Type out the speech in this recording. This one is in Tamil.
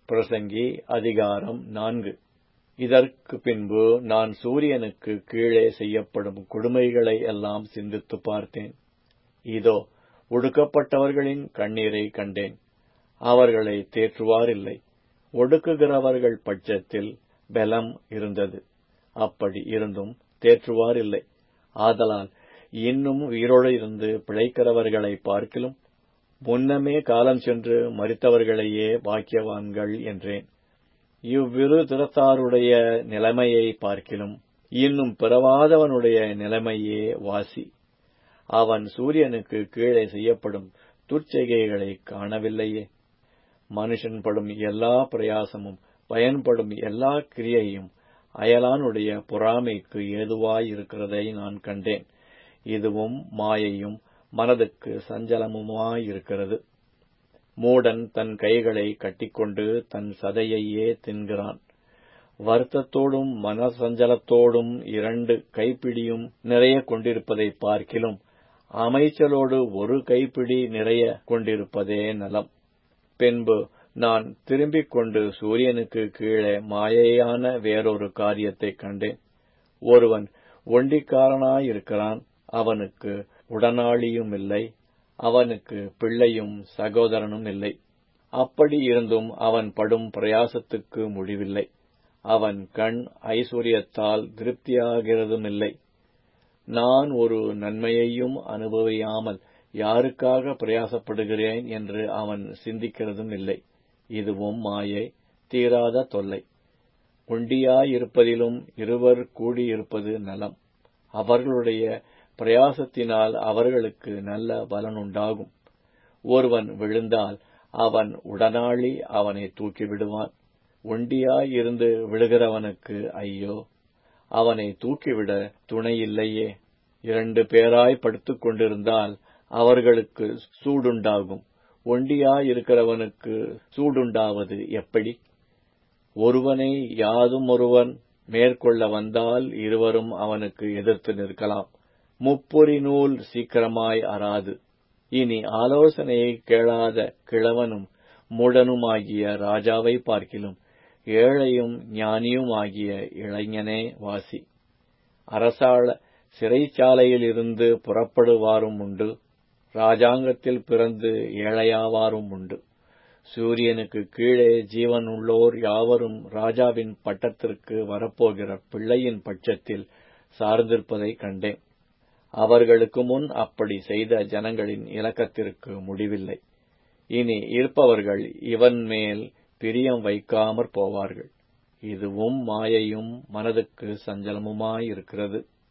பிரசங்கி அதிகாரம் நான்கு இதற்கு பின்பு நான் சூரியனுக்கு கீழே செய்யப்படும் கொடுமைகளை எல்லாம் சிந்தித்துப் பார்த்தேன் இதோ ஒடுக்கப்பட்டவர்களின் கண்ணீரை கண்டேன் அவர்களை தேற்றுவாரில்லை ஒடுக்குகிறவர்கள் பட்சத்தில் பெலம் இருந்தது அப்படி இருந்தும் தேற்றுவாரில்லை ஆதலால் இன்னும் உயிரோடு இருந்து பிழைக்கிறவர்களை பார்க்கிலும் முன்னமே காலம் சென்று மறித்தவர்களையே பாக்கியவான்கள் என்றேன் இவ்விரு திறத்தாருடைய நிலைமையை பார்க்கிலும் இன்னும் பிறவாதவனுடைய நிலைமையே வாசி அவன் சூரியனுக்கு கீழே செய்யப்படும் துர்ச்செய்கைகளை காணவில்லையே மனுஷன் படும் எல்லா பிரயாசமும் பயன்படும் எல்லா கிரியையும் அயலானுடைய பொறாமைக்கு ஏதுவாயிருக்கிறதை நான் கண்டேன் இதுவும் மாயையும் மனதுக்கு சஞ்சலமுமாயிருக்கிறது மூடன் தன் கைகளை கட்டிக்கொண்டு தன் சதையையே தின்கிறான் வருத்தத்தோடும் மனசஞ்சலத்தோடும் இரண்டு கைப்பிடியும் நிறைய கொண்டிருப்பதை பார்க்கிலும் அமைச்சலோடு ஒரு கைப்பிடி நிறைய கொண்டிருப்பதே நலம் பின்பு நான் திரும்பிக் கொண்டு சூரியனுக்கு கீழே மாயையான வேறொரு காரியத்தை கண்டேன் ஒருவன் ஒண்டிக்காரனாயிருக்கிறான் அவனுக்கு உடனாளியும் இல்லை அவனுக்கு பிள்ளையும் சகோதரனும் இல்லை அப்படி இருந்தும் அவன் படும் பிரயாசத்துக்கு முடிவில்லை அவன் கண் ஐஸ்வர்யத்தால் திருப்தியாகிறதுமில்லை நான் ஒரு நன்மையையும் அனுபவியாமல் யாருக்காக பிரயாசப்படுகிறேன் என்று அவன் சிந்திக்கிறதும் இல்லை இதுவும் மாயை தீராத தொல்லை ஒண்டியாயிருப்பதிலும் இருவர் கூடியிருப்பது நலம் அவர்களுடைய பிரயாசத்தினால் அவர்களுக்கு நல்ல பலனுண்டாகும் ஒருவன் விழுந்தால் அவன் உடனாளி அவனை தூக்கிவிடுவான் ஒண்டியாயிருந்து விழுகிறவனுக்கு ஐயோ அவனை தூக்கிவிட துணையில்லையே இரண்டு பேராய் படுத்துக் கொண்டிருந்தால் அவர்களுக்கு சூடுண்டாகும் ஒண்டியாயிருக்கிறவனுக்கு சூடுண்டாவது எப்படி ஒருவனை யாதும் ஒருவன் மேற்கொள்ள வந்தால் இருவரும் அவனுக்கு எதிர்த்து நிற்கலாம் முப்பொறி நூல் சீக்கிரமாய் அறாது இனி ஆலோசனையை கேளாத கிழவனும் மூடனுமாகிய ராஜாவை பார்க்கிலும் ஏழையும் ஞானியுமாகிய இளைஞனே வாசி அரசாள சிறைச்சாலையிலிருந்து புறப்படுவாரும் உண்டு ராஜாங்கத்தில் பிறந்து ஏழையாவாரும் உண்டு சூரியனுக்கு கீழே ஜீவன் உள்ளோர் யாவரும் ராஜாவின் பட்டத்திற்கு வரப்போகிற பிள்ளையின் பட்சத்தில் சார்ந்திருப்பதை கண்டேன் அவர்களுக்கு முன் அப்படி செய்த ஜனங்களின் இலக்கத்திற்கு முடிவில்லை இனி இருப்பவர்கள் இவன் மேல் பிரியம் வைக்காமற் போவார்கள் இதுவும் மாயையும் மனதுக்கு சஞ்சலமுமாயிருக்கிறது